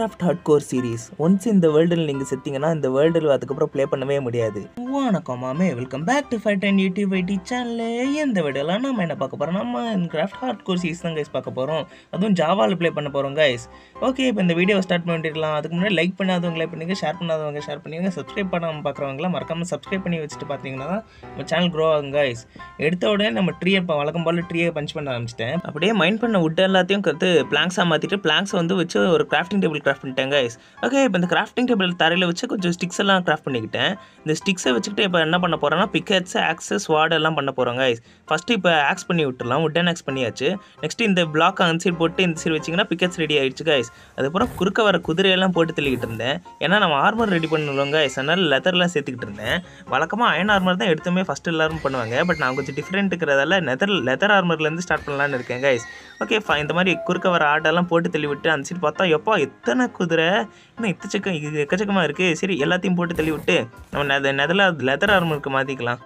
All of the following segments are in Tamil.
Craft hard core series once இந்த வேர்ல்டில் நீங்கள் செத்தீங்கன்னா இந்த வேர்ல்டில் அதுக்கப்புறம் ப்ளே பண்ணவே முடியாது வணக்கம் மாமே welcome back to five ten YouTube ID channel இந்த வீடியோவில் நம்ம என்ன பார்க்க போகிறோம் நம்ம கிராஃப்ட் ஹார்ட் கோர் சீரிஸ் தான் கைஸ் பார்க்க போகிறோம் அதுவும் ஜாவாவில் ப்ளே பண்ண போகிறோம் கைஸ் ஓகே இப்போ இந்த வீடியோ ஸ்டார்ட் பண்ணிட்டுலாம் அதுக்கு முன்னாடி லைக் பண்ணாதவங்க லைக் பண்ணுங்க ஷேர் பண்ணாதவங்க ஷேர் பண்ணுங்க சப்ஸ்கிரைப் பண்ணாமல் பார்க்குறவங்களாம் மறக்காமல் சப்ஸ்கிரைப் பண்ணி வச்சுட்டு பார்த்தீங்கன்னா தான் நம்ம சேனல் க்ரோ ஆகும் கைஸ் எடுத்த உடனே நம்ம ட்ரீயை இப்போ வழக்கம் போல் ட்ரீயை பஞ்ச் பண்ண ஆரம்பிச்சிட்டேன் அப்படியே மைண்ட் பண்ண வுட் எல்லாத்தையும் கற்று பிளாங்க்ஸாக மாற்றிட்டு பிளாங்க்ஸ் வந்து வச்சு ஒரு கிராஃப்டிங் டேபிள் கிராஃப்ட் பண்ணிட்டேன் கைஸ் ஓகே இப்போ இந்த கிராஃப்டிங் டேபிள் தரையில் வச்சு கொஞ்சம் ஸ்டிக்ஸ் எல்லாம் கிராஃப்ட் பண்ணிக்கிட்டேன் இந்த ஸ்டிக்ஸை வச்சுக்கிட்டு இப்போ என்ன பண்ண போகிறேன்னா பிக்கெட்ஸ் ஆக்சஸ் வார்டு எல்லாம் பண்ண போகிறோம் கைஸ் ஃபஸ்ட்டு இப்போ ஆக்ஸ் பண்ணி விட்டுறலாம் உட்டன் ஆக்ஸ் பண்ணியாச்சு நெக்ஸ்ட் இந்த பிளாக் அந்த சைடு போட்டு இந்த சைடு வச்சிங்கன்னா பிக்கெட்ஸ் ரெடி ஆயிடுச்சு கைஸ் அதுக்கப்புறம் குறுக்க வர குதிரையெல்லாம் போட்டு தள்ளிக்கிட்டு இருந்தேன் ஏன்னா நம்ம ஆர்மர் ரெடி பண்ணுவோம் கைஸ் அதனால் லெதர்லாம் சேர்த்துக்கிட்டு இருந்தேன் வழக்கமாக அயன் ஆர்மர் தான் எடுத்துமே ஃபஸ்ட் எல்லாரும் பண்ணுவாங்க பட் நான் கொஞ்சம் டிஃப்ரெண்ட் இருக்கிறதால லெதர் லெதர் ஆர்மர்லேருந்து ஸ்டார்ட் பண்ணலான்னு இருக்கேன் கைஸ் ஓகே இந்த மாதிரி குறுக்க வர ஆடெல்லாம் போட்டு தள்ளி விட்டு அந்த சைடு பார்த்தா எப்போ எத்தனை குதிரை இன்னும் எத்தச்சக்கம் இது எக்கச்சக்கமாக இருக்குது சரி எல்லாத்தையும் போட்டு தள்ளி விட்டு நம்ம நெத நெதல லெதர் ஆர்மருக்கு மாற்றிக்கலாம்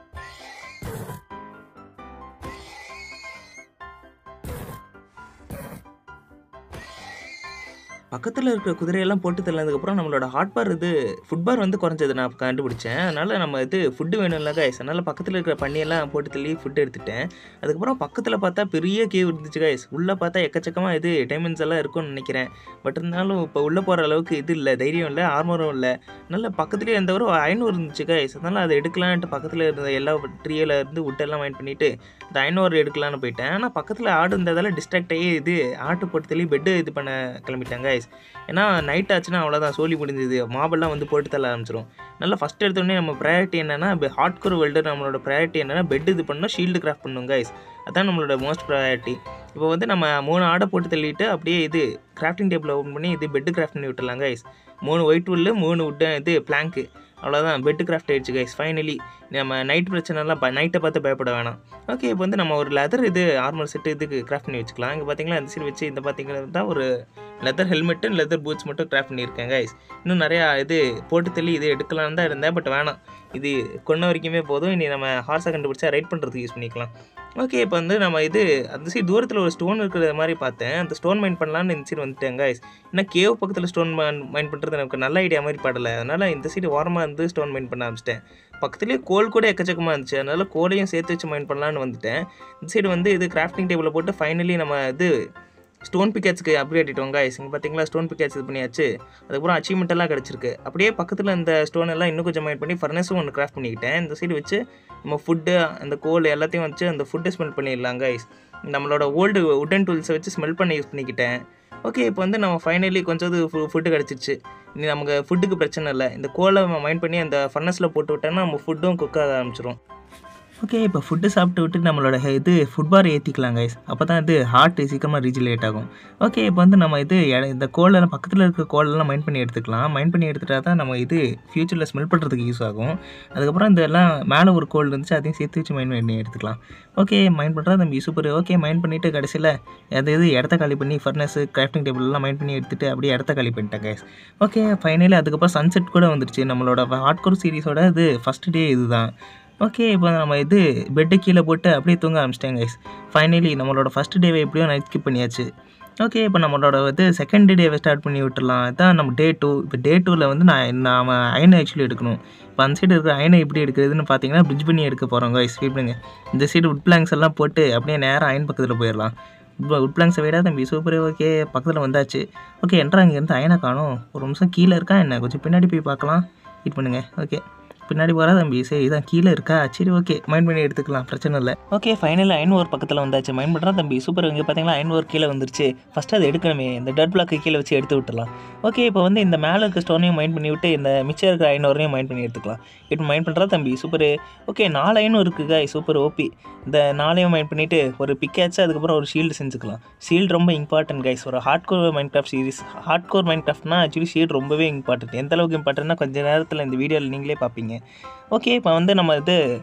பக்கத்தில் இருக்கிற குதிரையெல்லாம் போட்டு தள்ளதுக்கப்புறம் நம்மளோட ஹாட் பார் இது ஃபுட் பார் வந்து குறைஞ்சது நான் கண்டுபிடிச்சேன் அதனால் நம்ம இது ஃபுட்டு வேணும்ல கைஸ் அதனால் பக்கத்தில் இருக்கிற பண்ணியெல்லாம் போட்டு தள்ளி ஃபுட் எடுத்துட்டேன் அதுக்கப்புறம் பக்கத்தில் பார்த்தா பெரிய கேவ் இருந்துச்சு கைஸ் உள்ளே பார்த்தா எக்கச்சக்கமாக இது டைமண்ட்ஸ் எல்லாம் இருக்கும்னு நினைக்கிறேன் பட் இருந்தாலும் இப்போ உள்ளே போகிற அளவுக்கு இது இல்லை தைரியம் இல்லை ஆர்மரும் இல்லை அதனால் பக்கத்துலேயே இருந்த ஒரு ஐநூறு இருந்துச்சு கைஸ் அதனால் அதை எடுக்கலான்ட்டு பக்கத்தில் இருந்த எல்லா ட்ரீயில் இருந்து விட்டெல்லாம் வாங்கி பண்ணிவிட்டு இந்த ஐநூறு எடுக்கலான்னு போயிட்டேன் ஆனால் பக்கத்தில் ஆடு இருந்ததால் டிஸ்ட்ராக்ட் ஆகி இது ஆட்டு போட்டு தள்ளி பெட்டு இது பண்ண கிளம்பிட்டாங்க கைஸ் ஏன்னா நைட் ஆச்சுன்னா அவ்வளோதான் சோலி முடிஞ்சது மாபெல்லாம் வந்து போட்டு தள்ள ஆரம்பிச்சிடும் நல்லா ஃபஸ்ட் எடுத்தோடனே நம்ம ப்ரையாரிட்டி என்னென்னா ஹார்ட் கோர் வெல்டர் நம்மளோட ப்ரையாரிட்டி என்னென்னா பெட் இது பண்ணணும் ஷீல்டு கிராஃப்ட் பண்ணணும் கைஸ் அதான் நம்மளோட மோஸ்ட் ப்ரையாரிட்டி இப்போ வந்து நம்ம மூணு ஆடை போட்டு தள்ளிட்டு அப்படியே இது கிராஃப்டிங் டேபிள் ஓப்பன் பண்ணி இது பெட்டு கிராஃப்ட் பண்ணி விட்டுலாம் கைஸ் மூணு ஒயிட் உல்லு மூணு உட்டு இது பிளாங்க்கு அவ்வளோதான் பெட்டு கிராஃப்ட் ஆயிடுச்சு கைஸ் ஃபைனலி நம்ம நைட் பிரச்சனைலாம் ப நைட்டை பார்த்து பயப்பட வேணாம் ஓகே இப்போ வந்து நம்ம ஒரு லெதர் இது ஆர்மல் செட்டு இதுக்கு கிராஃப்ட் பண்ணி வச்சுக்கலாம் இங்கே பார்த்தீங்களா இந்த சைடு வச்சு இந்த பார்த்தீங்கன்னா தான் ஒரு லெதர் ஹெல்மெட்டு லெதர் பூட்ஸ் மட்டும் கிராஃப்ட் பண்ணியிருக்கேன் கைஸ் இன்னும் நிறையா இது போட்டு தள்ளி இது எடுக்கலான்னு தான் இருந்தேன் பட் வேணாம் இது கொன்ன வரைக்குமே போதும் இனி நம்ம ஹார்ஸை கண்டுபிடிச்சா ரைட் பண்ணுறதுக்கு யூஸ் பண்ணிக்கலாம் ஓகே இப்போ வந்து நம்ம இது அந்த சைடு தூரத்தில் ஒரு ஸ்டோன் இருக்கிற மாதிரி பார்த்தேன் அந்த ஸ்டோன் மைண்ட் பண்ணலான்னு இந்த சைடு வந்துட்டேன் கைஸ் ஏன்னா கேவ் பக்கத்தில் ஸ்டோன் மைண்ட் பண்ணுறது எனக்கு நல்ல ஐடியா மாதிரி படலை அதனால் இந்த சைடு ஓரமாக இருந்து ஸ்டோன் மைண்ட் பண்ண ஆரம்பிச்சிட்டேன் பக்கத்துலேயே கோல் கூட எக்கச்சக்கமாக இருந்துச்சு அதனால் கோலையும் சேர்த்து வச்சு மைண்ட் பண்ணலான்னு வந்துட்டேன் இந்த சைடு வந்து இது கிராஃப்டிங் டேபிளில் போட்டு ஃபைனலி நம்ம இது ஸ்டோன் பிக்கேட்ஸ்க்கு அப்கிரேட் ஆகிட்டோம் கைஸ் இங்கே பார்த்தீங்களா ஸ்டோன் பிக்கேட்ஸ் இது பண்ணியாச்சு அதுக்கப்புறம் அச்சீவ்மெண்ட் எல்லாம் கிடச்சிருக்கு அப்படியே பக்கத்தில் இந்த ஸ்டோன் எல்லாம் இன்னும் கொஞ்சம் மைண்ட் பண்ணி ஃபர்னஸும் ஒன்று கிராஃப்ட் பண்ணிக்கிட்டேன் இந்த சைடு வச்சு நம்ம ஃபுட்டு அந்த கோல் எல்லாத்தையும் வச்சு அந்த ஃபுட்டை ஸ்மெல் பண்ணிடலாம் கைஸ் நம்மளோட ஓல்டு உட்டன் டூல்ஸை வச்சு ஸ்மெல் பண்ணி யூஸ் பண்ணிக்கிட்டேன் ஓகே இப்போ வந்து நம்ம ஃபைனலி கொஞ்சம் ஃபுட்டு கிடச்சிருச்சு இனி நமக்கு ஃபுட்டுக்கு பிரச்சனை இல்லை இந்த கோலை மைண்ட் பண்ணி அந்த ஃபர்னஸில் போட்டு விட்டோன்னா நம்ம ஃபுட்டும் குக் ஆக ஆரம்பிச்சிரும் ஓகே இப்போ ஃபுட்டு சாப்பிட்டு விட்டு நம்மளோட இது ஃபுட் பார் ஏற்றிக்கலாம் கைஸ் அப்போ தான் இது ஹார்ட் சீக்கிரமாக ரீஜிலேட் ஆகும் ஓகே இப்போ வந்து நம்ம இது இந்த கோலெல்லாம் பக்கத்தில் இருக்க கோலெல்லாம் மைண்ட் பண்ணி எடுத்துக்கலாம் மைண்ட் பண்ணி எடுத்துட்டா தான் நம்ம இது ஃப்யூச்சரில் ஸ்மெல் பண்ணுறதுக்கு யூஸ் ஆகும் அதுக்கப்புறம் இந்த எல்லாம் மேலே ஒரு கோல் இருந்துச்சு அதையும் சேர்த்து வச்சு மைண்ட் பண்ணி எடுத்துக்கலாம் ஓகே மைண்ட் பண்ணுறா தம்பி சூப்பர் ஓகே மைண்ட் பண்ணிவிட்டு கடைசியில் அது இது இடத்த காலி பண்ணி ஃபர்னஸ் கிராஃப்டிங் டேபிள்லாம் மைண்ட் பண்ணி எடுத்துகிட்டு அப்படியே இடத்த காலி பண்ணிட்டேன் கைஸ் ஓகே ஃபைனலி அதுக்கப்புறம் சன்செட் கூட வந்துருச்சு நம்மளோட ஹார்ட் கோர் சீரிஸோட இது ஃபஸ்ட் டே இதுதான் ஓகே இப்போ நம்ம இது பெட்டு கீழே போட்டு அப்படியே தூங்க ஆரம்பிச்சிட்டேன் கைஸ் ஃபைனலி நம்மளோட ஃபஸ்ட் டேவை எப்படியோ நைட் ஸ்கிப் பண்ணியாச்சு ஓகே இப்போ நம்மளோட இது செகண்ட் டேவை ஸ்டார்ட் பண்ணி விட்டுடலாம் இதான் நம்ம டே டூ இப்போ டே டூவில் வந்து நான் நான் அயனை ஆக்சுவலி எடுக்கணும் இப்போ அந்த சைடு இருக்கிற அயனை எப்படி எடுக்கிறதுன்னு பார்த்தீங்கன்னா பிரிட்ஜ் பண்ணி எடுக்க போகிறோம் கைஸ் பண்ணுங்க இந்த சைடு உட் பிளாங்க்ஸ் எல்லாம் போட்டு அப்படியே நேராக அயன் பக்கத்தில் போயிடலாம் உட் பிளாங்க்ஸை விட தம்பி சூப்பர் ஓகே பக்கத்தில் வந்தாச்சு ஓகே என்றா இங்கேருந்து அயனை காணும் ஒரு நிமிஷம் கீழே இருக்கா என்ன கொஞ்சம் பின்னாடி போய் பார்க்கலாம் வெயிட் பண்ணுங்கள் ஓகே பின்னாடி போகிறா தம்பி சரி இதான் கீழே இருக்கா சரி ஓகே மைண்ட் பண்ணி எடுத்துக்கலாம் பிரச்சனை இல்லை ஓகே ஃபைனலாக ஐநூறு பக்கத்தில் வந்தாச்சு மைண்ட் பண்ணுறா தம்பி சூப்பர் இங்கே பார்த்தீங்களா ஐநூறு கீழே வந்துருச்சு ஃபஸ்ட்டு அதை எடுக்கணுமே இந்த டட் பிளாக்கு கீழே வச்சு எடுத்து விட்டுலாம் ஓகே இப்போ வந்து இந்த மேலே இருக்க ஸ்டோனையும் மைண்ட் பண்ணி விட்டு இந்த மிச்சம் இருக்கிற ஐநூறையும் மைண்ட் பண்ணி எடுத்துக்கலாம் இப்போ மைண்ட் பண்ணுறா தம்பி சூப்பர் ஓகே நாலு ஐநூறு இருக்குங்க சூப்பர் ஓபி இந்த நாளையும் மைண்ட் பண்ணிவிட்டு ஒரு பிக்காச்சு அதுக்கப்புறம் ஒரு ஷீல்டு செஞ்சுக்கலாம் ஷீல்டு ரொம்ப இம்பார்ட்டன்ட் கைஸ் ஒரு hard core mind craft series hard core mind கிராஃப்ட்னா ஆக்சுவலி ஷீல்டு ரொம்பவே இம்பார்ட்டன்ட் எந்த அளவுக்கு இம்பார்ட்டன்ட்னா கொஞ்சம் நேரத்தில் இந்த வீடியோவில் நீங்களே பார்ப்பீங்க ஓகே இப்போ வந்து நம்ம இது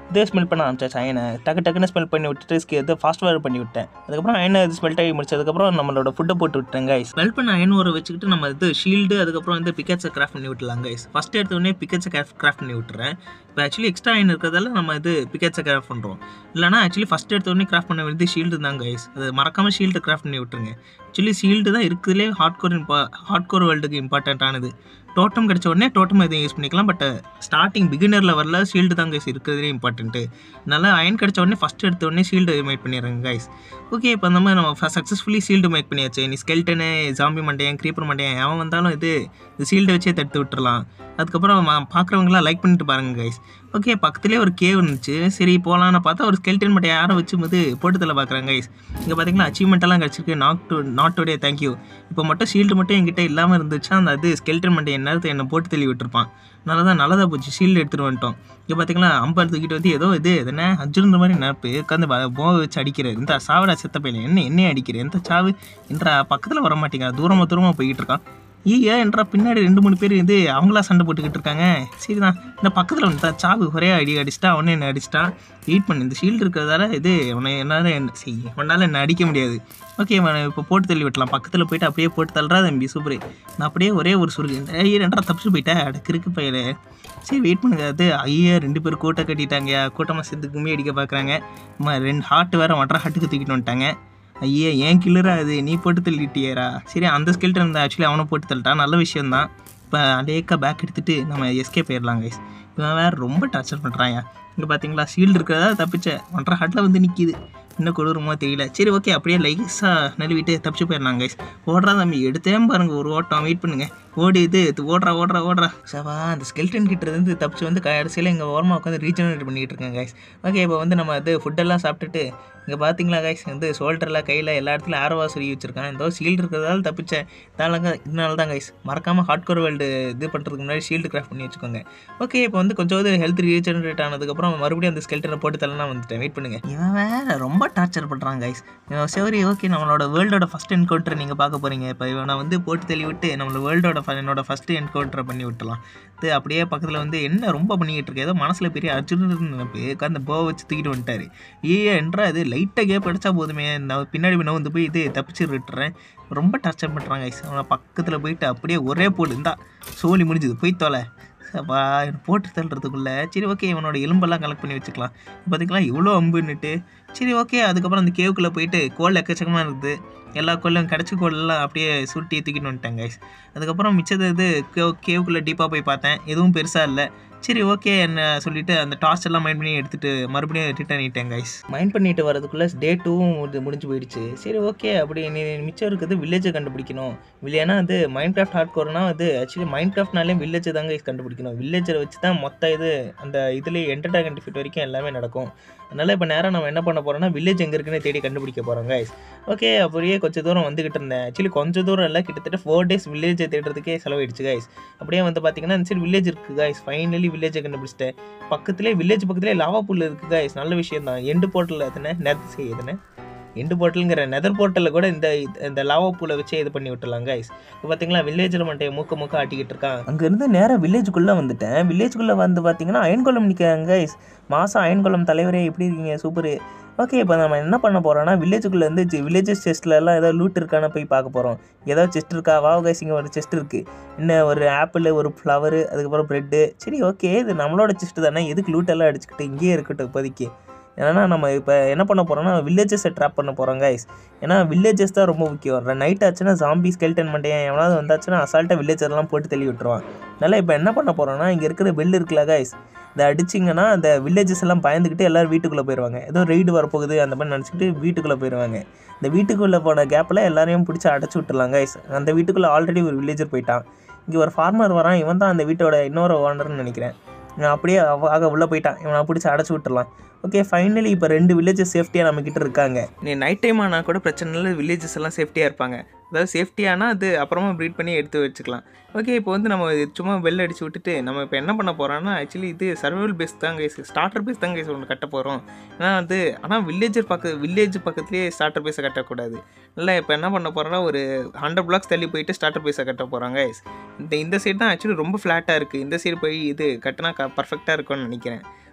இதே ஸ்மெல் பண்ண ஆரம்பிச்சாச்சு அயனை டக்கு டக்குன்னு ஸ்மெல் பண்ணி விட்டுட்டு ஸ்கே இது ஃபாஸ்ட் ஃபார்வர்ட் பண்ணி விட்டேன் அதுக்கப்புறம் அயனை இது ஸ்மெல்ட் ஆகி முடிச்சதுக்கப்புறம் நம்மளோட ஃபுட்டை போட்டு விட்டேன் கைஸ் ஸ்மெல் பண்ண அயன் ஒரு வச்சுக்கிட்டு நம்ம இது ஷீல்டு அதுக்கப்புறம் வந்து பிக்கெட்ஸை கிராஃப்ட் பண்ணி விட்டுலாம் கைஸ் ஃபஸ்ட் எடுத்த உடனே பிக்கெட்ஸை கிராஃப்ட் கிராஃப்ட் பண்ணி விட்டுறேன் இப்போ ஆக்சுவலி எக்ஸ்ட்ரா அயன் இருக்கிறதால நம்ம இது பிக்கெட்ஸை கிராஃப்ட் பண்ணுறோம் இல்லைனா ஆக்சுவலி ஃபஸ்ட் எடுத்த உடனே கிராஃப்ட் பண்ண வேண்டியது ஷீல்டு தான் கைஸ் அது மறக்காமல் ஷீல்டு கிராஃப்ட் பண்ணி விட்டுருங்க ஆக்சுவலி ஷீல்டு தான் இருக்கிறதுலே ஹார்ட் கோர் இம்பா ஹார்ட் கோர் வேர்ல்டுக்கு இம்பார்ட்டண்ட்டானது டோட்டம் கிடச்ச உடனே டோட்டம் எதுவும் யூஸ் பண்ணிக்கலாம் பட் ஸ்டார்டிங் பிகினர் லெவலில் ஷீல்டு தான் கைஸ் இருக்கிறதுலே இம்பார்ட்டன்ட்டு அதனால் அயன் கிடச்ச உடனே ஃபஸ்ட் எடுத்த உடனே ஷீல்டு மேக் பண்ணிடுறேங்க கைஸ் ஓகே இப்போ அந்த மாதிரி நம்ம சக்ஸஸ்ஃபுல்லி ஷீல்டு மேக் பண்ணியாச்சு நீ ஸ்கெல்டனு ஜாம்பி மண்டையன் க்ரீப்பர் மண்டையன் எவன் வந்தாலும் இது இந்த ஷீல்டை வச்சே தடுத்து விட்டுறலாம் அதுக்கப்புறம் பார்க்குறவங்களாம் லைக் பண்ணிட்டு பாருங்க கைஸ் ஓகே பக்கத்துலேயே ஒரு கேவ் இருந்துச்சு சரி போகலான்னு பார்த்தா ஒரு ஸ்கெல்டன் மட்டும் யாரை வச்சு வந்து போட்டுத்தில் பார்க்குறாங்க கைஸ் இங்கே பார்த்தீங்களா அச்சீவ்மெண்ட் எல்லாம் கிடச்சிருக்கு not to not today thank you இப்போ மட்டும் ஷீல்டு மட்டும் என்கிட்ட இல்லாமல் இருந்துச்சு அந்த அது ஸ்கெல்டன் மட்டும் என்ன நேரத்தை என்னை போட்டு தள்ளி விட்டுருப்பான் நல்லதான் நல்லதாக போச்சு ஷீல்டு எடுத்துகிட்டு வந்துட்டோம் இங்கே பார்த்தீங்களா அம்பர் தூக்கிட்டு வந்து ஏதோ இது இது என்ன அர்ஜுன்ற மாதிரி நினப்பு உட்காந்து போவை வச்சு அடிக்கிறார் இந்த சாவடா செத்த பையன் என்ன என்ன அடிக்கிற எந்த சாவு என்ற பக்கத்தில் வர மாட்டேங்க தூரமாக தூரமாக போய்கிட்டு இருக்கான் ஈயா என்ற பின்னாடி ரெண்டு மூணு பேர் இது அவங்களா சண்டை போட்டுக்கிட்டு இருக்காங்க சரி தான் இந்த பக்கத்தில் வந்து சாவு ஒரே அடி அடிச்சிட்டா அவனே என்ன அடிச்சிட்டான் வெயிட் பண்ணு இந்த ஷீல்டு இருக்கிறதால இது உன்னை என்னால் என்ன செய்ய உன்னால் என்ன அடிக்க முடியாது ஓகே இப்போ போட்டு தள்ளி விட்டலாம் பக்கத்தில் போயிட்டு அப்படியே போட்டு தள்ளுறா தம்பி சூப்பர் நான் அப்படியே ஒரே ஒரு சுருக்கு ஐயா ரெண்டா தப்பிச்சு போயிட்டேன் அடக்கு இருக்கு பையல சரி வெயிட் பண்ணுங்க அது ஐயா ரெண்டு பேர் கூட்டை கட்டிட்டாங்க கூட்டமாக சேர்த்து கும்மி அடிக்க பார்க்குறாங்க ரெண்டு ஹார்ட் வேறு மற்ற ஹாட்டுக்கு தூக்கிட்டு வந்துட்டாங்க ஐயே ஏன் கில்லரா அது நீ போட்டு தள்ளிட்டியேரா சரி அந்த ஸ்கெல்டன் இருந்தால் ஆக்சுவலி அவனை போட்டு தள்ளிட்டான் நல்ல விஷயந்தான் இப்போ அலேக்கா பேக் எடுத்துகிட்டு நம்ம எஸ்கே போயிடலாம் கைஸ் இவன் வேறு ரொம்ப டார்ச்சர் பண்ணுறான் இங்கே பார்த்தீங்களா ஷீல்டு இருக்கிறதா தப்பிச்ச ஒன்றரை ஹாட்டில் வந்து நிற்கிது இன்னும் கொடூரமோ தெரியல சரி ஓகே அப்படியே லைஸாக நழுவிட்டு தப்பிச்சு போயிடலாம் கைஸ் ஓடுறா தம்பி எடுத்தே பாருங்க ஒரு ஓட்டம் வெயிட் பண்ணுங்க ஓடி இது ஓடுறா ஓடுறா ஓடுறா சவா அந்த ஸ்கெல்டன் கிட்ட இருந்து தப்பிச்சு வந்து கடைசியில் இங்கே ஓரமாக உட்காந்து ரீஜெனரேட் பண்ணிட்டு இருக்கேன் கைஸ் ஓகே இப்போ வந்து நம்ம அது ஃபுட்டெல்லாம் சாப்பிட்டுட்டு இங்கே பார்த்தீங்களா கைஸ் வந்து ஷோல்டரில் கையில் எல்லா இடத்துலையும் ஆரவா சொல்லி வச்சிருக்கேன் இந்த ஷீல்டு இருக்கிறதால தப்பிச்சேன் இதனால இதனால தான் கைஸ் மறக்காமல் ஹார்ட் கோர் வேர்ல்டு இது பண்ணுறதுக்கு முன்னாடி ஷீல்டு கிராஃப்ட் பண்ணி வச்சுக்கோங்க ஓகே இப்போ வந்து கொஞ்சம் ஹெல்த் ரீஜெனரேட் ஆனதுக்கப்புறம் மறுபடியும் அந்த ஸ்கெல்டனை போட்டு தரலாம் வந்துட்டேன் வெயிட் பண்ணுங்க இவன் வேற ரொம்ப டார்ச்சர் பண்ணுறான் கைஸ் சரி ஓகே நம்மளோட வேர்ல்டோட ஃபஸ்ட் என்கவுண்டர் நீங்கள் பார்க்க போகிறீங்க இப்போ இவனை வந்து போட்டு தள்ளி விட்டு நம்மளோட வேர்ல்டோட என்னோட ஃபஸ்ட்டு என்கவுண்டரை பண்ணி விட்டலாம் இது அப்படியே பக்கத்தில் வந்து என்ன ரொம்ப பண்ணிக்கிட்டு இருக்கு ஏதோ மனசில் பெரிய அர்ஜுன் நினைப்பு அந்த போ வச்சு தூக்கிட்டு வந்துட்டாரு ஏ என்றா இது லைட்டாக கேப் அடிச்சா போதுமே நான் பின்னாடி நான் வந்து போய் இது தப்பிச்சு விட்டுறேன் ரொம்ப டார்ச்சர் பண்ணுறாங்க ஐஸ் அவனை பக்கத்தில் போயிட்டு அப்படியே ஒரே போடு இந்தா சோழி முடிஞ்சுது போய் தொலை வா போட்டு தள்ளுறதுக்குள்ளே சரி ஓகே இவனோட எலும்பெல்லாம் கலெக்ட் பண்ணி வச்சுக்கலாம் பார்த்தீங்களா இவ்வளோ அம்புன்னுட்டு சரி ஓகே அதுக்கப்புறம் அந்த கேவுக்குள்ளே போயிட்டு கோல் எக்கச்சக்கமாக இருக்குது எல்லா கோல்லும் கிடச்ச கோல்லாம் அப்படியே சுருட்டி தூக்கிட்டு வந்துட்டேன் கைஸ் அதுக்கப்புறம் மிச்சது இது கேவ் கேவுக்குள்ளே டீப்பாக போய் பார்த்தேன் எதுவும் பெருசாக இல்லை சரி ஓகே என்ன சொல்லிட்டு அந்த டாஸ் எல்லாம் மைண்ட் பண்ணி எடுத்துட்டு மறுபடியும் ரிட்டர்ன் ஆகிட்டேன் கைஸ் மைண்ட் பண்ணிட்டு வரதுக்குள்ளே டே டூவும் முடிஞ்சு போயிடுச்சு சரி ஓகே அப்படி நீ மிச்சம் இருக்குது வில்லேஜை கண்டுபிடிக்கணும் இல்லையானா அது மைண்ட் கிராஃப்ட் ஹார்ட் கோர்னா அது ஆக்சுவலி மைண்ட் கிராஃப்ட்னாலே வில்லேஜை தாங்க guys கண்டுபிடிக்கணும் வில்லேஜை வச்சு தான் மொத்த இது அந்த இதுலேயே என்டர்டைன்மெண்ட் ஃபிட் வரைக்கும் எல்லாமே நடக்கும் அதனால் இப்போ நேரம் நம்ம என்ன பண்ண போகிறோம்னா வில்லேஜ் எங்கே இருக்குன்னு தேடி கண்டுபிடிக்க போகிறோம் கைஸ் ஓகே அப்படியே கொஞ்சம் தூரம் வந்துகிட்டு இருந்தேன் ஆக்சுவலி கொஞ்சம் தூரம் இல்லை கிட்டத்தட்ட ஃபோர் டேஸ் வில்லேஜை தேடுறதுக்கே செலவாயிடுச்சு கைஸ் அப்படியே வந்து பார்த்தீங்கன்னா இந்த சைடு வில்லேஜ் இருக்குது கைஸ் ஃபைனலி வில்லேஜை கண்டுபிடிச்சிட்டேன் பக்கத்துலேயே வில்லேஜ் பக்கத்துலேயே லாவா புல் இருக்குது கைஸ் நல்ல விஷயம் தான் எண்டு போர்ட்டல் எதுனே நெத் சரி எதுனே எண்டு போர்ட்டலுங்கிற நெதர் போர்ட்டலில் கூட இந்த இந்த லாவா பூலை வச்சே இது பண்ணி விட்டுலாம் கைஸ் இப்போ பார்த்தீங்களா வில்லேஜில் மட்டும் மூக்க மூக்க ஆட்டிக்கிட்டு இருக்கான் அங்கேருந்து நேராக வில்லேஜுக்குள்ளே வந்துட்டேன் வில்லேஜுக்குள்ளே வந்து பார்த்தீங்கன்னா அயன்குளம் நிற்கிறாங்க கைஸ் மாதம் அயன்குளம் தலைவரே எப்படி இருக்கீங்க சூப்பர் ஓகே இப்போ நம்ம என்ன பண்ண போகிறோம்னா வில்லேஜுக்குள்ளே வந்து வில்லேஜஸ் செஸ்ட்லலாம் ஏதோ லூட் இருக்கான்னு போய் பார்க்க போகிறோம் ஏதோ செஸ்ட் இருக்கா வாவ் கைஸ் இங்கே ஒரு செஸ்ட் இருக்குது இன்னும் ஒரு ஆப்பிள் ஒரு ஃப்ளவரு அதுக்கப்புறம் ப்ரெட்டு சரி ஓகே இது நம்மளோட செஸ்ட் தானே எதுக்கு லூட் எல்லாம் அடிச்சுக்கிட்டு இங்கேயே இருக்கட்டும் இப்போதைக்கு ஏன்னா நம்ம இப்போ என்ன பண்ண போகிறோம்னா வில்லேஜஸை ட்ராப் பண்ண போகிறோம் கைஸ் ஏன்னா வில்லேஜஸ் தான் ரொம்ப முக்கியம் நைட் ஆச்சுன்னா ஜாம்பி ஸ்கெல்டன் மண்டையன் எவனாவது வந்தாச்சுன்னா அசால்ட்டாக வில்லேஜர்லாம் போட்டு தள்ளி விட்டுருவான் அதனால் இப்போ என்ன பண்ண போகிறோம்னா இங்கே இருக்கிற பெல் இருக்குல்ல கைஸ் இதை அடிச்சிங்கன்னா அந்த வில்லேஜஸ் எல்லாம் பயந்துக்கிட்டு எல்லோரும் வீட்டுக்குள்ளே போயிடுவாங்க ஏதோ ரெய்டு வரப்போகுது அந்த மாதிரி நினச்சிக்கிட்டு வீட்டுக்குள்ளே போயிடுவாங்க இந்த வீட்டுக்குள்ளே போன கேப்பில் எல்லாரையும் பிடிச்சி அடைச்சி விட்டுலாம் கைஸ் அந்த வீட்டுக்குள்ளே ஆல்ரெடி ஒரு வில்லேஜர் போயிட்டான் இங்கே ஒரு ஃபார்மர் வரான் இவன் தான் அந்த வீட்டோட இன்னொரு ஓனர்னு நினைக்கிறேன் நான் அப்படியே அவ- ஆக உள்ளே போயிட்டான் இவனை பிடிச்சி அடைச்சி விட்டுறலாம் ஓகே ஃபைனலி இப்போ ரெண்டு வில்லேஜஸ் சேஃப்டியாக நம்மக்கிட்ட இருக்காங்க நீ நைட் டைம் ஆனால் கூட பிரச்சனை இல்லை வில்லேஜஸ் எல்லாம் சேஃப்டியாக இருப்பாங்க அதாவது சேஃப்டியானா அது அப்புறமா ப்ரீட் பண்ணி எடுத்து வச்சுக்கலாம் ஓகே இப்போ வந்து நம்ம இது சும்மா வெள்ள அடிச்சு விட்டுட்டு நம்ம இப்போ என்ன பண்ண போகிறோம்னா ஆக்சுவலி இது சர்வைவல் பேஸ் தான் கைஸ் ஸ்டார்டர் பேஸ் தான் கைஸ் ஒன்று கட்ட போகிறோம் ஏன்னா வந்து ஆனால் வில்லேஜர் பக்க வில்லேஜ் பக்கத்துலேயே ஸ்டார்டர் பேஸை கட்டக்கூடாது இல்லை இப்போ என்ன பண்ண போகிறோன்னா ஒரு ஹண்ட்ரட் பிளாக்ஸ் தள்ளி போயிட்டு ஸ்டார்டர் பேஸை கட்ட போகிறாங்க இந்த இந்த சைடு தான் ஆக்சுவலி ரொம்ப ஃப்ளாட்டாக இருக்குது இந்த சைடு போய் இது கட்டினா க பர்ஃபெக்டாக இருக்கும்னு நினைக்கிறேன்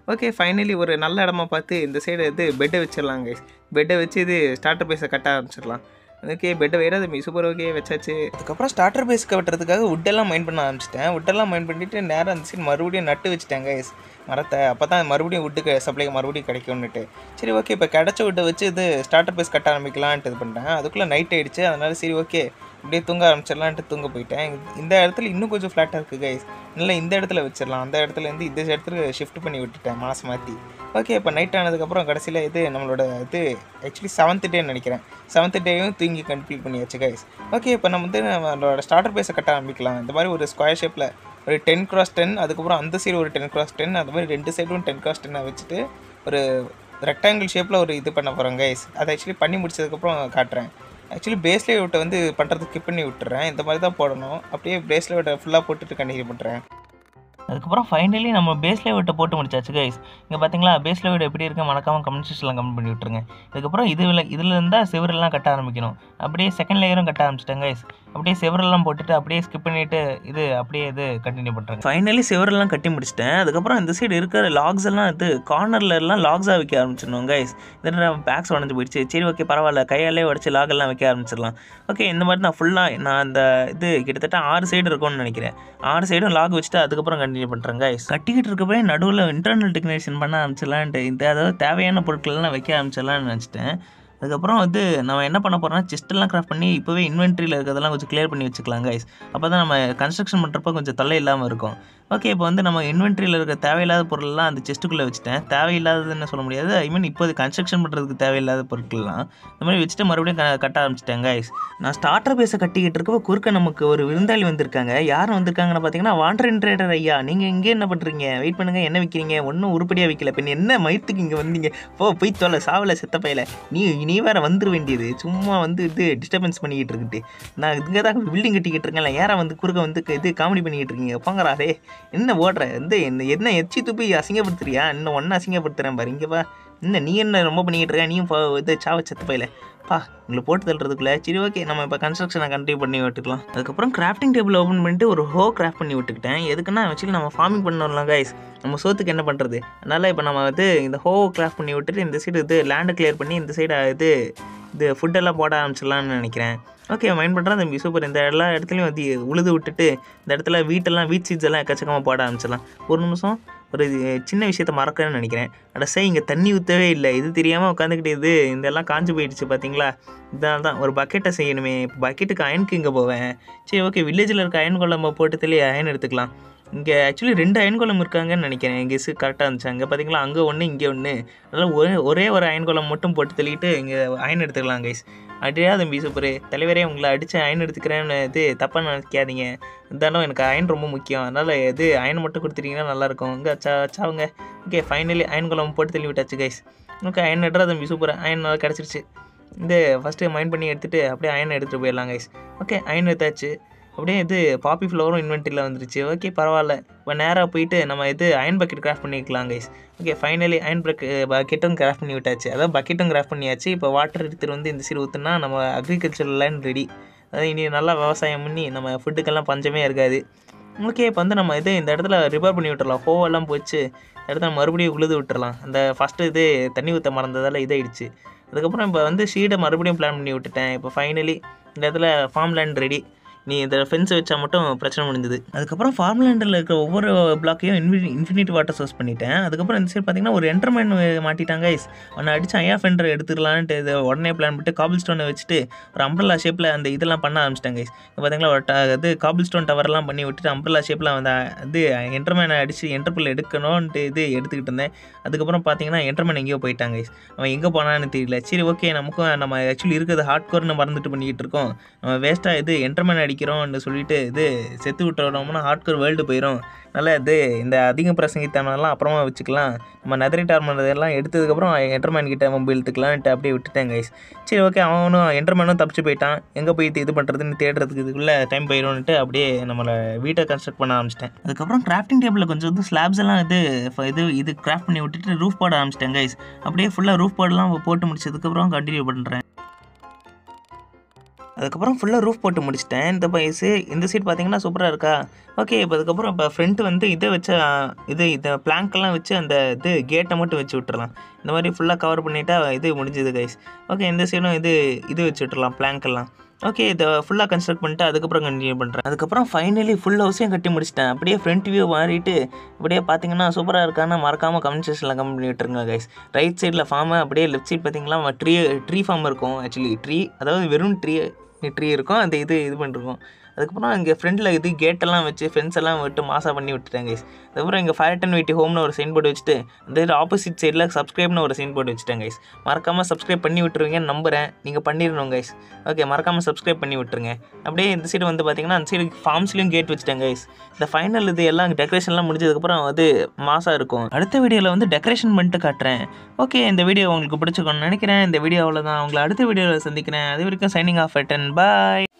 ஓகே ஃபைனலி ஒரு நல்ல இடமா பார்த்து இந்த சைடு இது பெட்டை வச்சிடலாம் கைஸ் பெட்டை வச்சு இது ஸ்டார்டர் பேஸை கட்ட ஆரம்பிச்சிடலாம் ஓகே பெட்டை வேறு அது சூப்பர் ஓகே வச்சாச்சு அதுக்கப்புறம் ஸ்டார்டர் பேஸ் கட்டுறதுக்காக வுட்டெல்லாம் மைண்ட் பண்ண ஆரம்பிச்சிட்டேன் வுட்டெல்லாம் மைண்ட் பண்ணிட்டு நேரம் அந்த சைடு மறுபடியும் நட்டு வச்சுட்டேன் கைஸ் மரத்தை அப்போ தான் மறுபடியும் வுட்டுக்கு சப்ளை மறுபடியும் கிடைக்கும்னுட்டு சரி ஓகே இப்போ கிடச்ச வுட்டை வச்சு இது ஸ்டார்டர் பேஸ் கட்ட ஆரம்பிக்கலான்ட்டு இது பண்ணிட்டேன் அதுக்குள்ளே நைட் ஆயிடுச்சு அதனால சரி ஓகே அப்படியே தூங்க ஆரம்பிச்சிடலான்ட்டு தூங்க போயிட்டேன் இந்த இடத்துல இன்னும் கொஞ்சம் ஃப்ளாட்டாக இருக்குது கைஸ் இல்லை இந்த இடத்துல வச்சிடலாம் அந்த இடத்துல இருந்து இந்த இடத்துல ஷிஃப்ட் பண்ணி விட்டுட்டேன் மாதம் மாற்றி ஓகே இப்போ நைட் ஆனதுக்கப்புறம் கடைசியில் இது நம்மளோட இது ஆக்சுவலி செவன்த் டேன்னு நினைக்கிறேன் செவன்த் டேயும் தூங்கி கம்ப்ளீட் பண்ணியாச்சு கைஸ் ஓகே இப்போ நம்ம வந்து நம்மளோட ஸ்டார்டர் பேஸை கட்ட ஆரம்பிக்கலாம் இந்த மாதிரி ஒரு ஸ்கொயர் ஷேப்பில் ஒரு டென் கிராஸ் டென் அதுக்கப்புறம் அந்த சைடு ஒரு டென் கிராஸ் டென் அந்த மாதிரி ரெண்டு சைடும் டென் கிராஸ் டென்னை வச்சுட்டு ஒரு ரெக்டாங்கிள் ஷேப்பில் ஒரு இது பண்ண போகிறோம் கைஸ் அதை ஆக்சுவலி பண்ணி முடிச்சதுக்கப்புறம் காட்டுறேன் ஆக்சுவலி பேஸ்லே விட்டை வந்து பண்ணுறதுக்கு ஸ்கிப் பண்ணி விட்டுறேன் இந்த மாதிரி தான் போடணும் அப்படியே பேஸ்லே விட்டை ஃபுல்லாக போட்டுட்டு கண்டினியூ பண்ணுறேன் அதுக்கப்புறம் ஃபைனலி நம்ம பேஸ் லேவிட்டை போட்டு முடிச்சாச்சு கைஸ் இங்கே பார்த்தீங்களா பேஸ் லேவிட் எப்படி இருக்கு மறக்காமல் கமெண்ட் செக்ஷனில் கமெண்ட் பண்ணி விட்டுருங்க இதுக்கப்புறம் இதில் இதில் இருந்தால் செவரெல்லாம் கட்ட ஆரம்பிக்கணும் அப்படியே செகண்ட் லேயரும் கட்ட ஆரம்பிச்சிட்டேன் கைஸ் அப்படியே செவரெல்லாம் போட்டுட்டு அப்படியே ஸ்கிப் பண்ணிவிட்டு இது அப்படியே இது கண்டினியூ பண்ணுறேன் ஃபைனலி செவரெல்லாம் கட்டி முடிச்சிட்டேன் அதுக்கப்புறம் இந்த சைடு இருக்கிற லாக்ஸ் எல்லாம் இது கார்னர்ல எல்லாம் லாக்ஸாக வைக்க ஆரம்பிச்சிடணும் கைஸ் இதில் பேக்ஸ் உடஞ்சி போயிடுச்சு சரி ஓகே பரவாயில்ல கையாலே உடச்சி லாக் எல்லாம் வைக்க ஆரம்பிச்சிடலாம் ஓகே இந்த மாதிரி நான் ஃபுல்லாக நான் அந்த இது கிட்டத்தட்ட ஆறு சைடு இருக்கும்னு நினைக்கிறேன் ஆறு சைடும் லாக் வச்சுட்டு அதுக்கப்புறம் கண்டினியூ பண்ணுறேன் கைஸ் கட்டிக்கிட்டு இருக்கப்பவே நடுவில் இன்டர்னல் டெக்னேஷன் பண்ண ஆரம்பிச்சிடலான்ட்டு இந்த அதாவது தேவையான பொருட்கள்லாம் வைக்க ஆரம்பிச்சிடலான்னு நினச்சிட்டேன் அதுக்கப்புறம் வந்து நம்ம என்ன பண்ண போகிறோம்னா செஸ்ட்டெல்லாம் கிராஃப்ட் பண்ணி இப்போவே இன்வென்ட்ரியில் இருக்கிறதெல்லாம் கொஞ்சம் கிளியர் பண்ணி வச்சுக்கலாம் கைஸ் அப்போ தான் நம்ம கன்ஸ்ட்ரக்ஷன் பண்ணுறப்ப கொஞ்சம் தொல்லை இல்லாமல் இருக்கும் ஓகே இப்போ வந்து நம்ம இன்வென்ட்ரியில் இருக்க தேவையில்லாத பொருள்லாம் அந்த செஸ்ட்டுக்குள்ளே வச்சுட்டேன் தேவையில்லாததுன்னு சொல்ல முடியாது ஐ மீன் இப்போ கன்ஸ்ட்ரக்ஷன் பண்ணுறதுக்கு தேவையில்லாத பொருட்கள்லாம் இந்த மாதிரி வச்சுட்டு மறுபடியும் க கட்ட ஆரம்பிச்சிட்டேன் கைஸ் நான் ஸ்டார்டர் பேஸை கட்டிக்கிட்டு இருக்கப்போ குறுக்க நமக்கு ஒரு விருந்தாளி வந்திருக்காங்க யார் வந்திருக்காங்கன்னு பார்த்தீங்கன்னா வாண்டர் ட்ரேடர் ஐயா நீங்கள் இங்கே என்ன பண்ணுறீங்க வெயிட் பண்ணுங்கள் என்ன விற்கிறீங்க ஒன்றும் உருப்படியாக விற்கல பின் என்ன மயத்துக்கு இங்கே வந்தீங்க போ போய் தொலை சாவல செத்த பையில நீ நீ வேற வந்துட வேண்டியது சும்மா வந்து இது டிஸ்டர்பன்ஸ் பண்ணிக்கிட்டு இருக்குட்டு நான் இங்கே தான் பில்டிங் கட்டிக்கிட்டு இருக்கேன்ல யாரை வந்து குறுக்க வந்து இது காமெடி பண்ணிக்கிட்டு இருக்கீங்க போங்கறாரே என்ன ஓடுற வந்து என்ன என்ன எச்சி துப்பி அசிங்கப்படுத்துறியா இன்னும் ஒன்று அசிங்கப்படுத்துறேன் பாரு இங்கே வா இன்னும் நீ என்ன ரொம்ப பண்ணிக்கிட்டு இருக்க நீயும் போ- இது சாவ செத்து பையில பா உங்களை போட்டு தள்ளுறதுக்குள்ள சரி ஓகே நம்ம இப்போ கன்ஸ்ட்ரக்ஷனை கண்டினியூ பண்ணி விட்டுக்கலாம் அதுக்கப்புறம் கிராஃப்டிங் டேபிள் ஓப்பன் பண்ணிட்டு ஒரு ஹோ கிராஃப்ட் பண்ணி விட்டுக்கிட்டேன் எதுக்குன்னா ஆக்சுவலி நம்ம ஃபார்மிங் பண்ணலாம் கைஸ் நம்ம சோத்துக்கு என்ன பண்ணுறது அதனால் இப்போ நம்ம வந்து இந்த ஹோ கிராஃப்ட் பண்ணி விட்டுட்டு இந்த சைடு இது லேண்டை கிளியர் பண்ணி இந்த சைடு இது இது ஃபுட்டெல்லாம் போட ஆரம்பிச்சிடலாம்னு நினைக்கிறேன் ஓகே மைண்ட் பண்ணுறேன் தம்பி சூப்பர் இந்த எல்லா இடத்துலையும் வந்து உழுது விட்டுட்டு இந்த இடத்துல வீட்டெல்லாம் வீட் சீட்ஸ் எல்லாம் எக்கச்சக்கமாக போட ஆரம்பிச்சிடலாம் ஒரு நிமிஷம் ஒரு சின்ன விஷயத்த மறக்கிறேன்னு நினைக்கிறேன் அடசே இங்கே தண்ணி ஊற்றவே இல்லை இது தெரியாமல் உட்காந்துக்கிட்டு இது இந்த எல்லாம் காஞ்சு போயிடுச்சு பார்த்தீங்களா இதனால தான் ஒரு பக்கெட்டை செய்யணுமே இப்போ பக்கெட்டுக்கு அயனுக்கு இங்கே போவேன் சரி ஓகே வில்லேஜில் இருக்க அயன் குழம்பு போட்டு தெளி அயன் எடுத்துக்கலாம் இங்கே ஆக்சுவலி ரெண்டு அயன் குளம் இருக்காங்கன்னு நினைக்கிறேன் எங்கள் கெஸ்ஸு கரெக்டாக இருந்துச்சு அங்கே பார்த்தீங்களா அங்கே ஒன்று இங்கே ஒன்று அதனால் ஒரே ஒரே ஒரு அயன் குளம் மட்டும் போட்டு தள்ளிட்டு இங்கே அயன் எடுத்துக்கலாம் கைஸ் அடியா தம்பி சூப்பர் தலைவரே உங்களை அடித்து அயன் எடுத்துக்கிறேன்னு இது தப்பாக நினைக்காதீங்க இருந்தாலும் எனக்கு அயன் ரொம்ப முக்கியம் அதனால் இது அயன் மட்டும் கொடுத்துட்டீங்கன்னா நல்லாயிருக்கும் இங்கே சா சாவுங்க ஓகே ஃபைனலி அயன் குளம் போட்டு தள்ளி விட்டாச்சு கைஸ் ஓகே அயன் எடுறா தம்பி சூப்பர் அயன் நல்லா கிடச்சிருச்சு இது ஃபஸ்ட்டு மைண்ட் பண்ணி எடுத்துகிட்டு அப்படியே அயன் எடுத்துகிட்டு போயிடலாம் கைஸ் ஓகே அயன் எடுத்தாச்சு அப்படியே இது பாப்பி ஃப்ளவரும் இன்வென்ட்ரியில் வந்துருச்சு ஓகே பரவாயில்ல இப்போ நேராக போயிட்டு நம்ம இது அயன் பக்கெட் கிராஃப்ட் பண்ணிக்கலாம் கைஸ் ஓகே ஃபைனலி அயன் பக் பக்கெட்டும் கிராஃப்ட் பண்ணி விட்டாச்சு அதாவது பக்கெட்டும் கிராஃப்ட் பண்ணியாச்சு இப்போ வாட்டர் எடுத்துகிட்டு வந்து இந்த சைடு ஊற்றுனா நம்ம அக்ரிகல்ச்சர் லேண்ட் ரெடி அதாவது இனி நல்லா விவசாயம் பண்ணி நம்ம ஃபுட்டுக்கெல்லாம் பஞ்சமே இருக்காது ஓகே இப்போ வந்து நம்ம இது இந்த இடத்துல ரிப்பேர் பண்ணி விட்டுறலாம் ஹோவெல்லாம் போச்சு இந்த இடத்துல மறுபடியும் உழுது விட்டுறலாம் அந்த ஃபஸ்ட்டு இது தண்ணி ஊற்ற மறந்ததால் இதாயிடுச்சு அதுக்கப்புறம் இப்போ வந்து ஷீடை மறுபடியும் பிளான் பண்ணி விட்டுட்டேன் இப்போ ஃபைனலி இந்த இடத்துல ஃபார்ம் லேண்ட் ரெடி நீ இந்த ஃபென்ஸ் வச்சா மட்டும் பிரச்சனை முடிஞ்சது அதுக்கப்புறம் ஃபார்ம் லேண்டில் இருக்கிற ஒவ்வொரு பிளாக்கையும் இன்ஃபி இன்ஃபினிட்டி வாட்டர் சோர்ஸ் பண்ணிட்டேன் அதுக்கப்புறம் இந்த சைடு பார்த்தீங்கன்னா ஒரு என்டர்மேன் மாட்டிட்டாங்க guys. அவனை அடிச்சு ஐயா ஃபெண்டர் எடுத்துக்கலான்ட்டு இது உடனே பிளான் பண்ணிட்டு காபிள் ஸ்டோனை வச்சுட்டு ஒரு அம்ப்ரல்லா ஷேப்பில் அந்த இதெல்லாம் பண்ண ஆரம்பிச்சிட்டாங்க guys. இப்போ பார்த்தீங்களா ஒரு ட இது காபிள் ஸ்டோன் டவர்லாம் பண்ணி விட்டுட்டு அம்ப்ரல்லா ஷேப்பில் அந்த இது என்டர்மேனை அடித்து என்டர்பிள் எடுக்கணும்ன்ட்டு இது எடுத்துக்கிட்டு இருந்தேன் அதுக்கப்புறம் பார்த்தீங்கன்னா என்டர்மேன் எங்கேயோ போயிட்டாங்க guys. அவன் எங்கே போனான்னு தெரியல சரி ஓகே நமக்கும் நம்ம ஆக்சுவலி இருக்கிறது ஹார்ட் கோர்னு மறந்துட்டு பண்ணிக்கிட்டு இருக்கோம் நம்ம வேஸ்ட்டாக இது என்டர்மேன் அடிக்கிறோம்னு சொல்லிட்டு இது செத்து விட்டுறோம்னா ஹார்ட் கோர் வேர்ல்டு போயிடும் நல்லா இது இந்த அதிக பிரசங்கித்தனெல்லாம் அப்புறமா வச்சுக்கலாம் நம்ம நெதரிட் ஆர்மர் எல்லாம் எடுத்ததுக்கப்புறம் என்டர்மேன் கிட்ட மொபைல் எடுத்துக்கலான்ட்டு அப்படியே விட்டுட்டேன் கைஸ் சரி ஓகே அவனும் என்டர்மேனும் தப்பிச்சு போயிட்டான் எங்கே போய் இது பண்ணுறதுன்னு தேடுறதுக்கு இதுக்குள்ளே டைம் போயிடும்னுட்டு அப்படியே நம்மளை வீட்டை கன்ஸ்ட்ரக்ட் பண்ண ஆரம்பிச்சிட்டேன் அதுக்கப்புறம் கிராஃப்டிங் டேபிளில் கொஞ்சம் இது ஸ்லாப்ஸ் எல்லாம் இது ஃப- இது இது கிராஃப்ட் பண்ணி விட்டுட்டு ரூஃப் போட ஆரம்பிச்சிட்டேன் கைஸ் அப்படியே ஃபுல்லாக ரூஃப் போர்டெலாம் போட்டு முடிச்சதுக்கப்புறம் கண்டினியூ பண்ணுறேன் அதுக்கப்புறம் ஃபுல்லாக ரூஃப் போட்டு முடிச்சிட்டேன் இந்த வயசு இந்த சைடு பார்த்தீங்கன்னா சூப்பராக இருக்கா ஓகே இப்போ அதுக்கப்புறம் இப்போ ஃப்ரண்ட் வந்து இதை வச்சு ஆ, இது இதை பிளாங்க்கெல்லாம் வச்சு அந்த இது கேட்டை மட்டும் வச்சு விட்டுறலாம் இந்த மாதிரி ஃபுல்லாக கவர் பண்ணிட்டா இது முடிஞ்சுது கைஸ் ஓகே இந்த சைடும் இது இது வச்சு விட்டுறலாம் பிளாங்க்கெல்லாம் ஓகே இதை ஃபுல்லாக கன்ஸ்ட்ரக்ட் பண்ணிட்டு அதுக்கப்புறம் கண்டினியூ பண்ணுறேன் அதுக்கப்புறம் ஃபைனலி ஃபுல் ஹவுஸையும் கட்டி முடிச்சிட்டேன் அப்படியே ஃப்ரண்ட் வியூ மாறிட்டு அப்படியே பார்த்தீங்கன்னா சூப்பராக இருக்கான்னு மறக்காமல் கமெண்ட் செக்ஷனில் கமெண்ட் பண்ணி விட்டுருங்க கைஸ் ரைட் சைடில் ஃபார்மு அப்படியே லெஃப்ட் சைடு பார்த்தீங்கன்னா ட்ரீ ட்ரீ ஃபார்ம் இருக்கும் ஆக்சுவலி ட்ரீ அதாவது வெறும் ட்ரீ ட்ரீ இருக்கும் அந்த இது இது பண்ணிருக்கோம் அதுக்கப்புறம் இங்கே ஃப்ரண்ட்டில் இது கேட்டெல்லாம் வச்சு ஃபென்ஸ் எல்லாம் விட்டு மாசா பண்ணி விட்டுட்டேன் கைஸ் அதுக்கப்புறம் இங்கே ஃபயர் டன் வெயிட்டி ஹோம்னு ஒரு சைன் போர்டு வச்சுட்டு அந்த ஆப்போசிட் சைடில் சப்ஸ்கிரைப்னு ஒரு சைன் போர்டு வச்சுட்டேன் கைஸ் மறக்காமல் சப்ஸ்கிரைப் பண்ணி விட்டுருவீங்கன்னு நம்புறேன் நீங்கள் பண்ணிடணும் கைஸ் ஓகே மறக்காமல் சப்ஸ்கிரைப் பண்ணி விட்டுருங்க அப்படியே இந்த சைடு வந்து பார்த்தீங்கன்னா அந்த சைடு ஃபார்ம்ஸ்லையும் கேட் வச்சுட்டேன் கைஸ் இந்த ஃபைனல் இது எல்லாம் டெக்கரேஷன்லாம் முடிஞ்சதுக்கப்புறம் அது மாசாக இருக்கும் அடுத்த வீடியோவில் வந்து டெக்கரேஷன் பண்ணிட்டு காட்டுறேன் ஓகே இந்த வீடியோ உங்களுக்கு பிடிச்சிக்கணும்னு நினைக்கிறேன் இந்த வீடியோ அவ்வளோதான் உங்களை அடுத்த வீடியோவில் சந்திக்கிறேன் அது வரைக்கும் சைனிங் ஆஃப் அட்டன் பாய்